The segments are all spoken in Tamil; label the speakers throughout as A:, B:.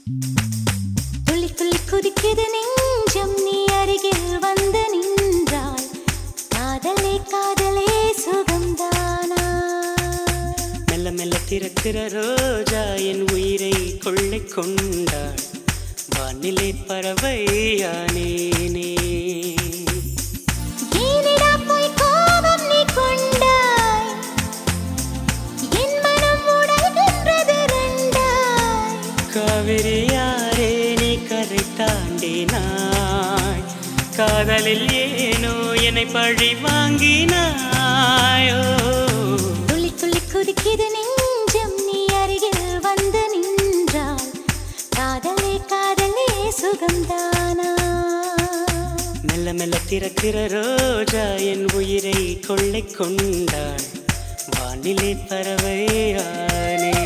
A: துள்ளி துள்ளி குதிக்குது நெஞ்சம் நீ அருகில் வந்து நின்றாய் காதலே காதலே சுகம்தானா
B: மெல்ல மெல்ல திறக்கிற ரோஜா என் உயிரை கொள்ளை கொண்டாள் வானிலை பறவையானேனே
A: ஏனிடா போய் கோபம் நீ கொண்டாய் என் மனம் உடைகின்றது ரெண்டாய்
B: காவிரி யாரே நீ கரை தாண்டினாய் காதலில் ஏனோ என்னை பழி வாங்கினாயோ
A: துள்ளி துள்ளி குதிக்குது நெஞ்சம் நீ அருகில் வந்து நின்றாய் காதலே காதலே சுகம்தானா
B: மெல்ல மெல்ல திறக்கிற ரோஜா என் உயிரை கொள்ளை கொண்டாள் வானிலை பறவையானே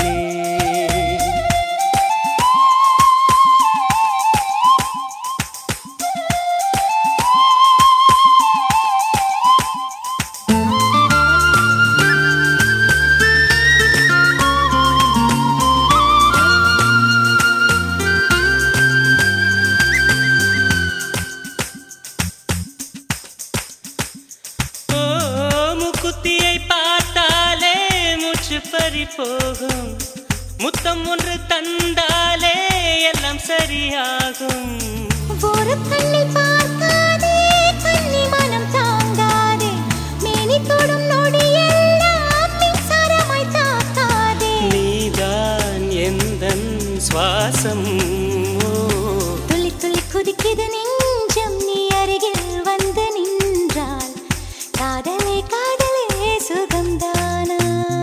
B: ஓ முக்குத்தியை பார்த்தாலே மூச்சு பறி போகும் முத்தம் ஒன்று தந்தாலே எல்லாம் சரியாகும்
A: ஒரு கண்ணை பார்க்காதே கண்ணி மனம் தாங்காதே மேனி தொடும் நொடியெல்லாம் மின்சாரமாய் தாக்காதே
B: நீதான் எந்தன் சுவாசம் ஓ,
A: துள்ளி துள்ளி குதிக்குது நெஞ்சம் நீ அருகில் வந்து நின்றால் காதலே காதலே சுகம்தானா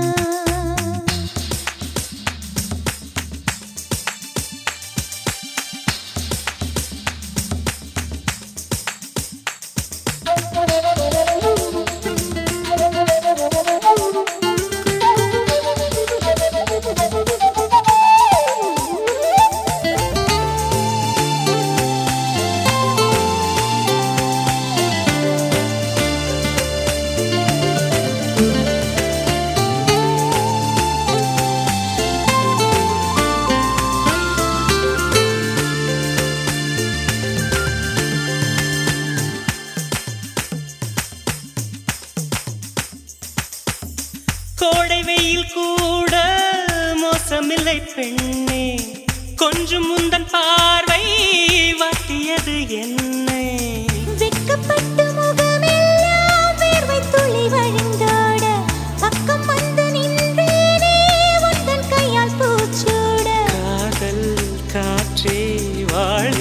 B: கோடை வெயில் கூட மோசமில்லை பெண்ணே கொஞ்சம் முந்தன் பார்வை வாட்டியது என்னை
A: வெட்கப்பட்டு முகமெல்லாம் வேர்வை துளி வழிந்தோட பக்கம் வந்து நின்றேனே உந்தன் கையால் பூச்சூட
B: காதல் காற்றே வாழ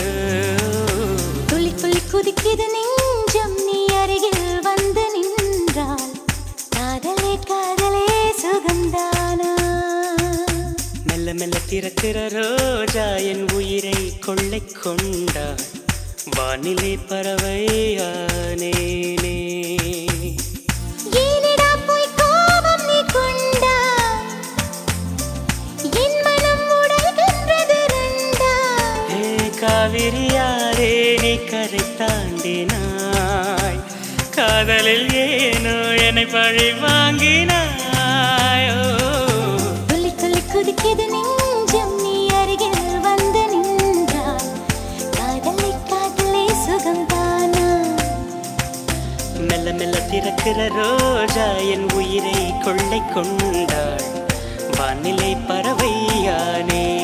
A: துளி துளி குதிக்குது நெஞ்சம் நீ அருகில் வந்து நின்றால் காதலே காதலே சுகம்தானா
B: மெல்ல மெல்ல திறக்கிற ரோஜா என் உயிரை கொள்ளை கொண்டாள் வானிலை பறவையானேனே
A: ஏனிடா போய் கோபம் நீ கொண்டாய் என் மனம் உடைகின்றது ரெண்டாய்
B: ஏ காவிரி யாரே நீ கரை தாண்டினாய் காதலில் ஏனோ என்னை பழி வாங்கினாயோ
A: துள்ளி துள்ளி குதிக்குது நெஞ்சம் நீ அருகில் வந்து நின்றாய் காதலை காதலே சுகம்தானா
B: மெல்ல மெல்ல திறக்கிற ரோஜா என் உயிரை கொள்ளை கொண்டாள் வானிலை பறவையானே